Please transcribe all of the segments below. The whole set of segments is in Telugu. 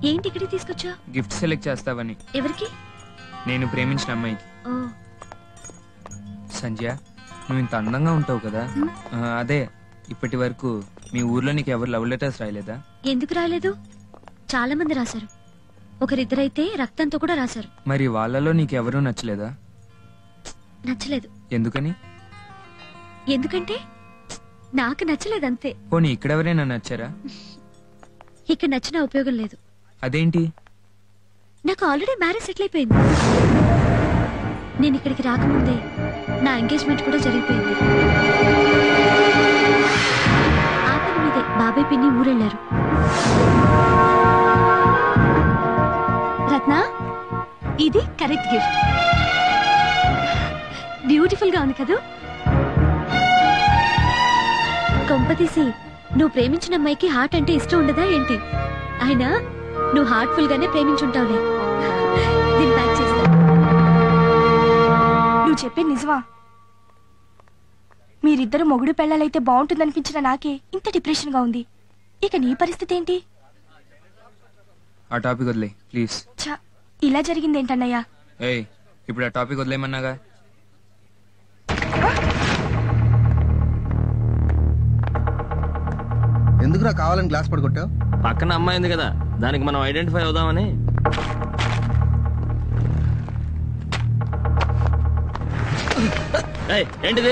ఏంటి ఇక్కడికి తీసుకొచ్చా గిఫ్ట్ సెలెక్ట్ చేస్తావని ఎవరికి నేను ప్రేమించిన అమ్మాయికి ఓ సంధ్య నువ్వు ఇంత అందంగా ఉంటావు కదా హ్మ్. ఆ, అదే ఇప్పటి వరకు మీ ఊర్లో నీకు ఎవరు లవ్ లెటర్స్ రాయలేదా ఎందుకు రాలేదు చాలా మంది రాశారు ఒకరిద్దరైతే రక్తంతో కూడా రాశారు మరి వాళ్ళలో నీకు ఎవరూ నచ్చలేదా నచ్చలేదు ఎందుకని ఎందుకంటే నాకు నచ్చలేదు అంతే పోనీ ఇక్కడెవరైనా నచ్చారా ఇక్కడ నచ్చినా ఉపయోగం లేదు అదేంటి నాకు ఆల్రెడీ మ్యారేజ్ సెటిల్ అయిపోయింది నేను ఇక్కడికి రాకముందే నా ఎంగేజ్మెంట్ కూడా జరిగిపోయింది ఆ పని మీదే బాబాయ్ పిన్ని ఊరెళ్ళారు రత్న ఇది కరెక్ట్ గిఫ్ట్ బ్యూటిఫుల్ గా ఉంది కదూ కొంపతీసి నువ్వు ప్రేమించిన అమ్మాయికి హార్ట్ అంటే ఇష్టం ఉండదా ఏంటి అయినా నువ్వు హార్ట్ఫుల్ గానే ప్రేమించుంటావులే దీన్ని ప్యాక్ చేస్తా నువ్వు చెప్పే నిజమా మీరిద్దరు మొగుడు పెళ్ళాలైతే బాగుంటుందనిపించిన నాకే ఇంత డిప్రెషన్ గా ఉంది ఇక నీ పరిస్థితి ఏంటి ఆ టాపిక్ వదిలే ప్లీజ్ ఛ ఇలా జరిగిందేంటన్నయ్యా ఏయ్ ఇప్పుడు ఆ టాపిక్ వదిలేమన్నాగా ఎందుకురా కావాలని గ్లాస్ పడగొట్టావు పక్కన అమ్మాయి ఉంది కదా దానికి మనం ఐడెంటిఫై అవుదామని ఏయ్, ఏంటిది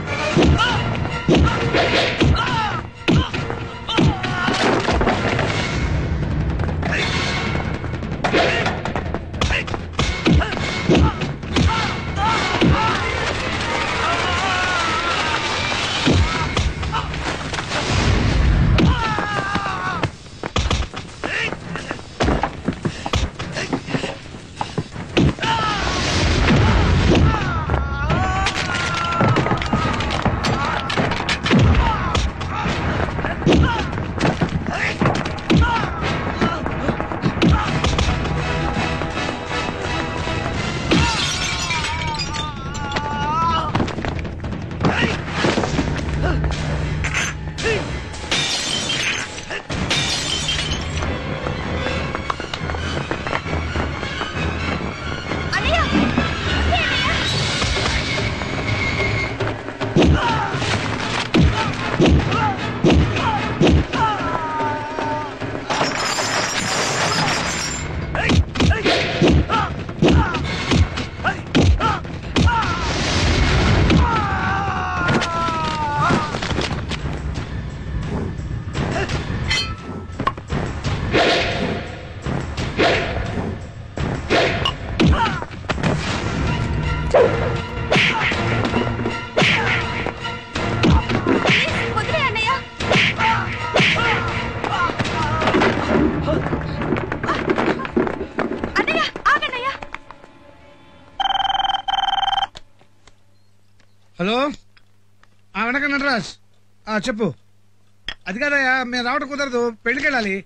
హలో ఆ వెనక నటరాజ్ ఆ చెప్పు అది కాదయ్యా మేము రావడం కుదరదు పెళ్లికి వెళ్ళాలి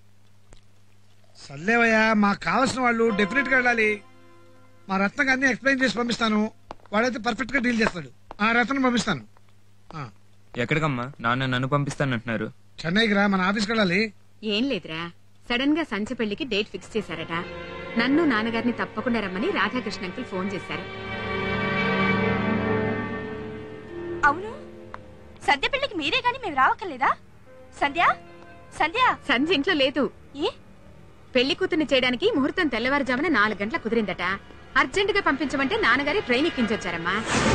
సర్లేవయ్యా మాకు కావాల్సిన వాళ్ళు డెఫినెట్ గా వెళ్ళాలి మా రత్నకి అన్ని ఎక్స్ప్లెయిన్ చేసి పంపిస్తాను వాడైతే పర్ఫెక్ట్ గా డీల్ చేస్తాడు ఆ రత్నం పంపిస్తాను ఆ, ఎక్కడికమ్మా నాన్న నన్ను పంపిస్తానంటున్నారు చెన్నైకి రా మన ఆఫీస్కి వెళ్ళాలి ఏం లేదురా సడన్ గా సంచి పెళ్లికి డేట్ ఫిక్స్ చేశారట నన్ను నాన్నగారిని తప్పకుండా రమ్మని రాధాకృష్ణ అంకుల్ ఫోన్ చేశారు అవును సంధ్య పెళ్లికి మీరే గాని మేము రావక్కర్లేదా సంధ్య సంధ్య సంధ్య ఇంట్లో లేదు ఏ పెళ్లి కూతుర్ని చేయడానికి ముహూర్తం తెల్లవారుజామున నాలుగు గంటల కుదిరిందట అర్జెంట్ గా పంపించమంటే నాన్నగారి ట్రైన్ ఎక్కించొచ్చారమ్మా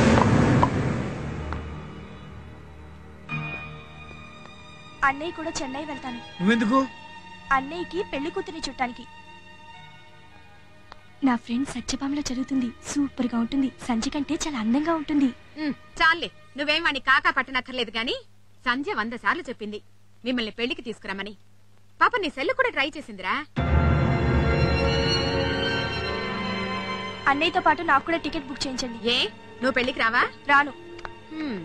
అన్నయ్య కూడా చెన్నై వెళ్తాను నువ్వెందుకు అన్నయ్యకి పెళ్లి కూతురిని చుట్టానికి నా ఫ్రెండ్ సత్యభామలో చదువుతుంది సూపర్ గా ఉంటుంది సంజయ్ కంటే చాలా అందంగా ఉంటుంది ఉమ్, చాలే నువ్వేం వాణ్ణి కాకా పట్టనక్కర్లేదు గాని సంధ్య వంద సార్లు చెప్పింది మిమ్మల్ని పెళ్లికి తీసుకురమ్మని పాప నీ సెల్లు కూడా ట్రై చేసిందిరా అన్నయ్యతో పాటు నాకు కూడా టికెట్ బుక్ చేయించండి ఏ నువ్వు పెళ్లికి రావా రాను హ్మ్.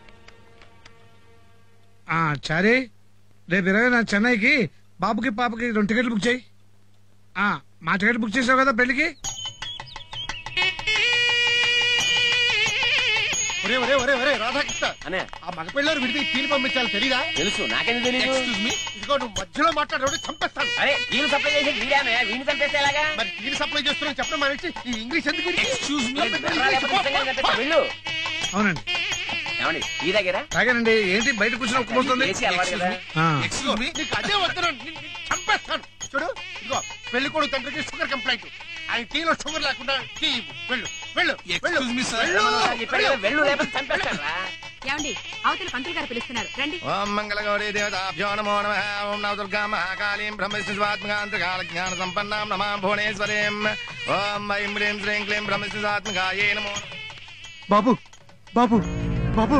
ఆ చారీ రేపు ఇరవై నా చెన్నైకి బాబుకి పాపకి రెండు టికెట్లు బుక్ చేయి ఆ మా టికెట్ బుక్ చేసావు కదా పెళ్లికి ఒరే ఒరే ఒరే ఒరే రాధాకృష్ణ అనే ఆ మగపిల్లలు విడిది తీని పంపించాలి తెలీదా తెలుసు నాకెందుకు తెలియదు ఎక్స్క్యూజ్ మీ ఇదిగో నువ్వు మధ్యలో మాట్లాడే చంపేస్తాను అరే వీళ్ళు సప్లై చేసి వీడానే వీడిని చంపేస్తే ఎలాగా మరి తీని సప్లై చేస్తున్నా చెప్పడం మానేసి ఈ ఇంగ్లీష్ ఎందుకు ఎక్స్క్యూజ్ మీ వెళ్ళు అవునండి ఏమండి ఈ దగ్గర తాగానండి ఏంటి బయట కూర్చొని ఒక్కపోతుంది చేసి అలవాటు కదా ఇదిగో, నీకు అదే వద్దు చంపేస్తాను చూడు ఇదిగో పెళ్లి కొడుకు తండ్రికి షుగర్ కంప్లైంట్ ఆయన టీలో షుగర్ లేకుండా టీ ఇవ్వు. వెళ్ళు వెళ్ళు వెళ్ళు వెళ్ళు. చెప్పాడు కదా, వెళ్ళు లేకపోతే చంపేస్తారా ఏమండి అవతల పంతులు గారు పిలుస్తున్నారు రండి ఓం మంగళ గౌరీ దేవతాభ్యో నమో నమ ఓం నవ దుర్గా మహాకాళీం బ్రహ్మస్వాత్మకాంతకాల జ్ఞాన సంపన్నాం నమా భువనేశ్వరీం ఓం ఐం హ్రీం శ్రీం క్లీం బ్రహ్మస్వాత్మకాయే నమో బాబు బాబు బాబు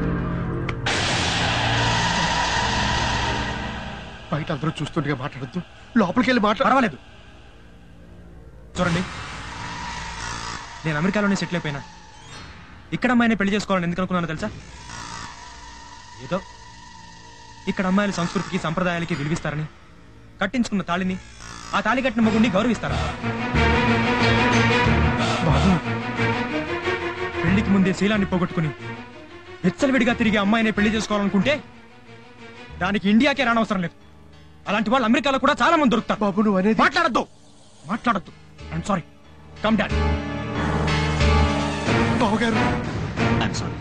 బయట అందరూ చూస్తుండగా మాట్లాడద్దు లోపలికి వెళ్ళి మాట్లాడ పర్వాలేదు చూడండి నేను అమెరికాలోనే సెటిల్ అయిపోయినా ఇక్కడ అమ్మాయిని పెళ్లి చేసుకోవాలని ఎందుకు అనుకున్నానో తెలుసా ఏదో ఇక్కడ అమ్మాయిల సంస్కృతికి సంప్రదాయాలకి విలువిస్తారని కట్టించుకున్న తాళిని ఆ తాళి కట్టిన మగుడిని గౌరవిస్తారా బాబు పెళ్లికి ముందే శీలాన్ని పోగొట్టుకుని విచ్చలవిడిగా తిరిగి అమ్మాయిని పెళ్లి చేసుకోవాలనుకుంటే దానికి ఇండియాకే రానవసరం లేదు అలాంటి వాళ్ళు అమెరికాలో కూడా చాలా మంది దొరుకుతారు బాబు నువ్వు అనేది మాట్లాడద్దు మాట్లాడద్దు ఐఎమ్ సారీ కమ్ డాడ్ బావగారు ఐఎమ్ సారీ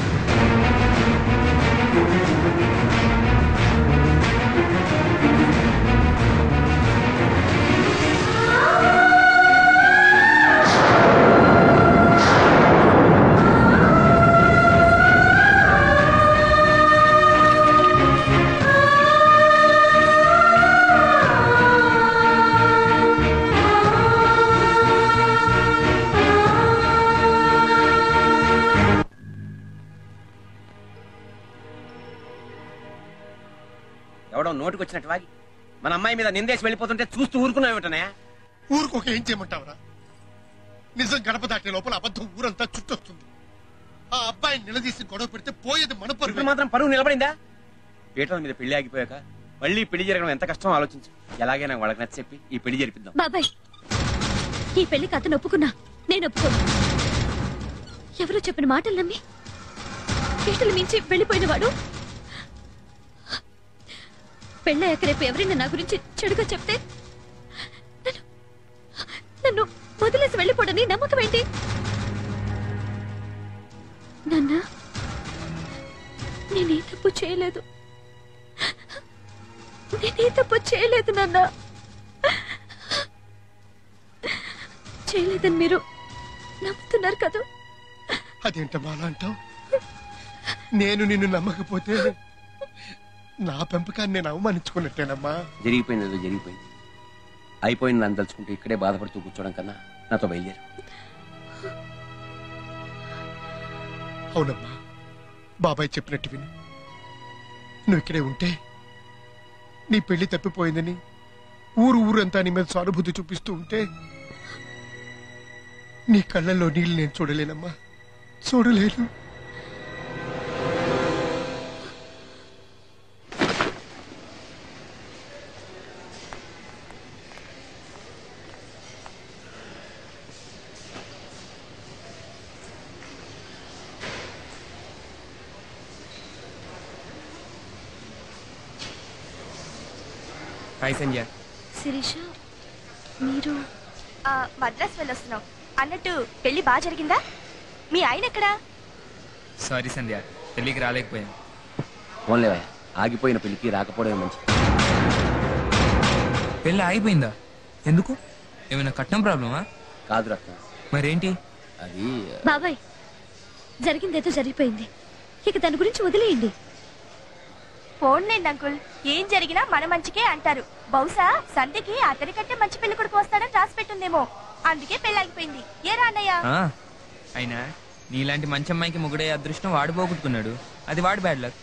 ఎవడో నోటికి వచ్చినట్టు వాగి మన అమ్మాయి మీద నిందేసి వెళ్ళిపోతుంటే చూస్తూ ఊరుకున్నావు ఏమిటనే ఊరుకోక ఏం చేయమంటావురా నిజం గడప దాటే లోపల అబద్ధం ఊరంతా చుట్టొస్తుంది ఆ అబ్బాయిని నిలదీసి గొడవ పెడితే పోయేది మన ఇప్పుడు పరుగు మాత్రం పరువు నిలబడిందా పీటల మీద పెళ్లి ఆగిపోయాక మళ్ళీ పెళ్లి జరగడం ఎంత కష్టం ఆలోచించు ఎలాగైనా వాళ్ళకి నచ్చ చెప్పి ఈ పెళ్లి జరిపిద్దాం బాబాయ్ ఈ పెళ్లికి అతను ఒప్పుకున్నా నేను ఒప్పుకోను ఎవరో చెప్పిన మాటలు నమ్మి పీటలు మించి వెళ్ళిపోయినవాడు పెళ్ళయ్యాక రేపు ఎవరైనా నా గురించి చెడుగా చెప్తే నన్ను నన్ను వదిలేసి వెళ్ళిపోడని నమ్మకం ఏంటి నాన్న నేనే తప్పు చేయలేదు నేనే తప్పు చేయలేదు నాన్న చేయలేదని మీరు నమ్ముతున్నారు కదా అదేంటమ్మా అలా అంటావు నేను నిన్ను నమ్మకపోతే నా పెంపకాన్ని నేను అవమానించుకున్నట్టేనమ్మా జరిగిపోయింది ఏదో జరిగిపోయింది అయిపోయింది నన్ను తలుచుకుంటూ ఇక్కడే బాధపడుతూ కూర్చోవడం కన్నా నాతో బయలుదేరు అవునమ్మా బాబాయ్ చెప్పినట్టు విను నువ్వు ఇక్కడే ఉంటే నీ పెళ్లి తప్పిపోయిందని ఊరు ఊరంతా నీ మీద సానుభూతి చూపిస్తూ ఉంటే నీ కళ్ళల్లో నీళ్ళు నేను చూడలేనమ్మా చూడలేను హాయ్ సంధ్య శిరీష మీరు మద్రాస్ వెళ్ళొస్తున్నాం అన్నట్టు పెళ్లి బాగా జరిగిందా మీ ఆయన ఎక్కడా సారీ సంధ్య పెళ్ళికి రాలేకపోయాను ఫోన్లేవా ఆగిపోయిన పెళ్లికి రాకపోవడమే మంచిది పెళ్ళి ఆగిపోయిందా ఎందుకు ఏమైనా కట్నం ప్రాబ్లమా కాదు రత్న మరేంటి అది బాబాయ్ జరిగిందేదో జరిగిపోయింది ఇక దాని గురించి వదిలేయండి పోన్లేండి అంకుల్ ఏం జరిగినా మన మంచికే అంటారు బహుశా సంధ్యకి అతని కంటే మంచి పెళ్లి కొడుకు వస్తాడని రాసి పెట్టుందేమో అందుకే పెళ్ళాగిపోయింది ఏ రాన్నయ్య ఆ, అయినా నీలాంటి మంచి అమ్మాయికి ముగుడే అదృష్టం వాడు పోగొట్టుకున్నాడు అది వాడు బ్యాడ్ లక్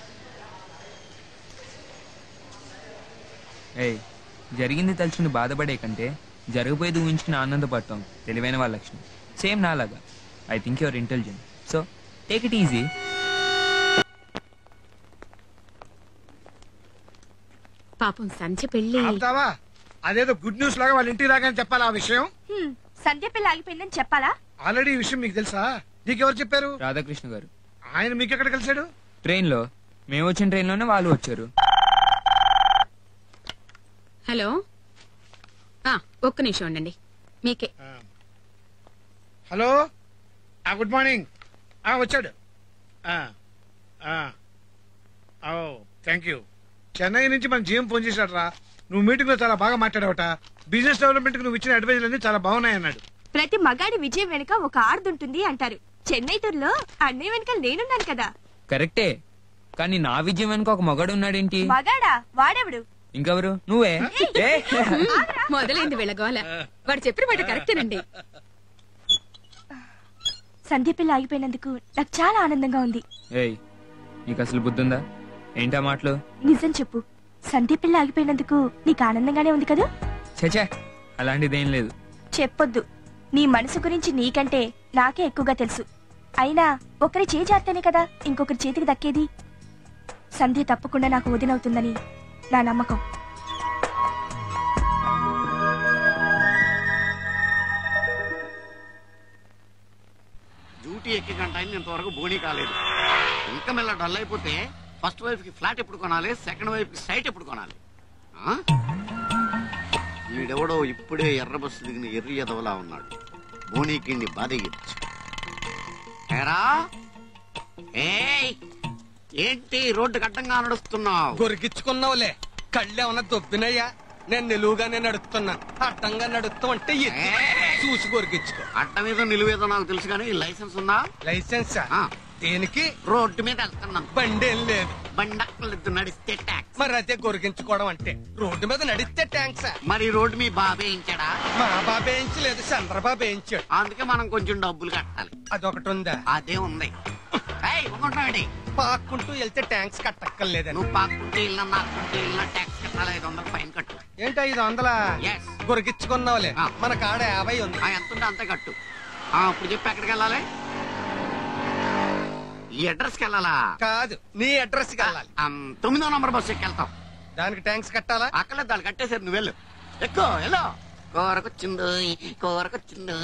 ఏయ్ జరిగింది తలుచుకుని బాధపడే కంటే జరగబోయేది ఊహించుకుని ఆనందపడతాం తెలివైన వాళ్ళ లక్షణం సేమ్ నాలాగా I think your intelligent so take it easy పాపం సంధ్య పెళ్లి ఆపుతావా అదేదో గుడ్ న్యూస్ లాగా వాళ్ళ ఇంటికి రాగానే చెప్పాలా ఆ విషయం హ్మ్, సంధ్య పెళ్లి ఆగిపోయిందని చెప్పాలా ఆల్రెడీ ఈ విషయం మీకు తెలుసా నీకెవరు చెప్పారు రాధాకృష్ణ గారు ఆయన మీకెక్కడ కలిశాడు ట్రైన్లో మేము వచ్చిన ట్రైన్లోనే వాళ్ళు వచ్చారు హలో ఆ, ఒక్క నిమిషం ఉండండి మీకే హలో ఆ గుడ్ మార్నింగ్ ఆ వచ్చాడు ఆ, ఆ. ఓ థ్యాంక్ యూ చెన్నై నుంచి మన జీఎం ఫోన్ చేశాడు రా నువ్వు మీటింగ్ లో చాలా బాగా మాట్లాడావట బిజినెస్ డెవలప్మెంట్ కి నువ్వు ఇచ్చిన అడ్వైజులు అన్ని చాలా బాగున్నాయి అన్నాడు ప్రతి మగాడి విజయం వెనుక ఒక ఆర్దుంటుంది అంటారు చెన్నై టూర్లో అన్నయ్య వెనుక నేనున్నాను కదా కరెక్టే కానీ నా విజయం వెనుక ఒక మగాడు ఉన్నాడేంటి మగాడా వాడెవడు ఇంకెవరు నువ్వే ఏ? మొదలైంది వీళ్ళ గోల వాడు చెప్పిన మాట కరెక్టేనండి సంధ్య పిల్ల ఆగిపోయినందుకు నాకు చాలా ఆనందంగా ఉంది ఏయ్ నీకు అసలు బుద్ధుందా ఏంటా మాటలు నిజం చెప్పు సంధ్య పిల్ల ఆగిపోయినందుకు నీకు ఆనందంగానే ఉంది కదా చచా అలాంటిదేం లేదు చెప్పొద్దు నీ మనసు గురించి నీకంటే నాకే ఎక్కువగా తెలుసు అయినా ఒకరి చేయి జారితేనే కదా ఇంకొకరి చేతికి దక్కేది సంధ్య తప్పకుండా నాకు వదినవుతుందని నా నమ్మకం డ్యూటీ ఎక్కి గంట అయింది ఇంతవరకు బోనీ కాలేదు ఇంకా మెల్ల డల్ అయిపోతే ఫస్ట్ వైఫ్ కి ఫ్లాట్ ఎప్పుడు కొనాలి సెకండ్ వైఫ్ కి సైట్ ఎప్పుడు కొనాలి ఆ? వీడెవడో ఇప్పుడే ఎర్ర బస్సు దిగిన ఎర్రి ఎదవలా ఉన్నాడు బోనీకి బాధయ్యొచ్చు ఏరా ఏయ్ ఏంటి రోడ్డు గడ్డంగా నడుస్తున్నావు గొరికించుకున్నావులే కళ్ళేమన్నా దొబ్బినయ్యా నేను నిలువుగానే నడుస్తున్నా అడ్డంగా నడుస్తూ అంటే ఎత్తి చూసి గొరికించుకో అట్ట మీద నిలువేదో నాకు తెలుసు కానీ లైసెన్స్ ఉందా లైసెన్స్ ఆ, దేనికి రోడ్డు మీద వెళ్తున్నాను బండి ఏం లేదు బండక్కలేదు నడిస్తే ట్యాక్స్ మరి అదే గొరికించుకోవడం అంటే రోడ్డు మీద నడిస్తే ట్యాంక్స్ మరి రోడ్డు మీ బాబే ఇచ్చాడా మా బాబే వేయించలేదు చంద్రబాబు వేయించాడు అందుకే మనం కొంచెం డబ్బులు కట్టాలి అదొకటి ఉందా అదే ఉంది ఏయ్, ఊరుకుంటావేంటి? పాక్కుంటూ వెళ్తే ట్యాంక్స్ కట్టక్కర్లేదని నువ్వు పాక్కుంటే ఇల్లు నాకుంటే ఇల్లు ట్యాక్స్ కట్టాలి ఐదు వందలు ఫైన్ కట్టు ఏంటి ఐదు వందల Yes. గొరికించుకున్నావులే ఆ. మన కాడ యాభై ఉంది ఆ, ఎంత ఉంటే అంతే కట్టు ఆ, ఇప్పుడు చెప్పి ఎక్కడికి వెళ్ళాలి ఈ అడ్రస్ కి వెళ్ళాలా కాదు నీ అడ్రస్ కి వెళ్ళాలి ఆ, తొమ్మిదో నంబర్ బస్సు ఎక్కి వెళ్తాం దానికి ట్యాంక్స్ కట్టాలా అక్కర్లేదు దాన్ని కట్టేసారు నువ్వు వెళ్ళు ఎక్కువ వెళ్ళు కూరకొచ్చిండు కూరకొచ్చిండు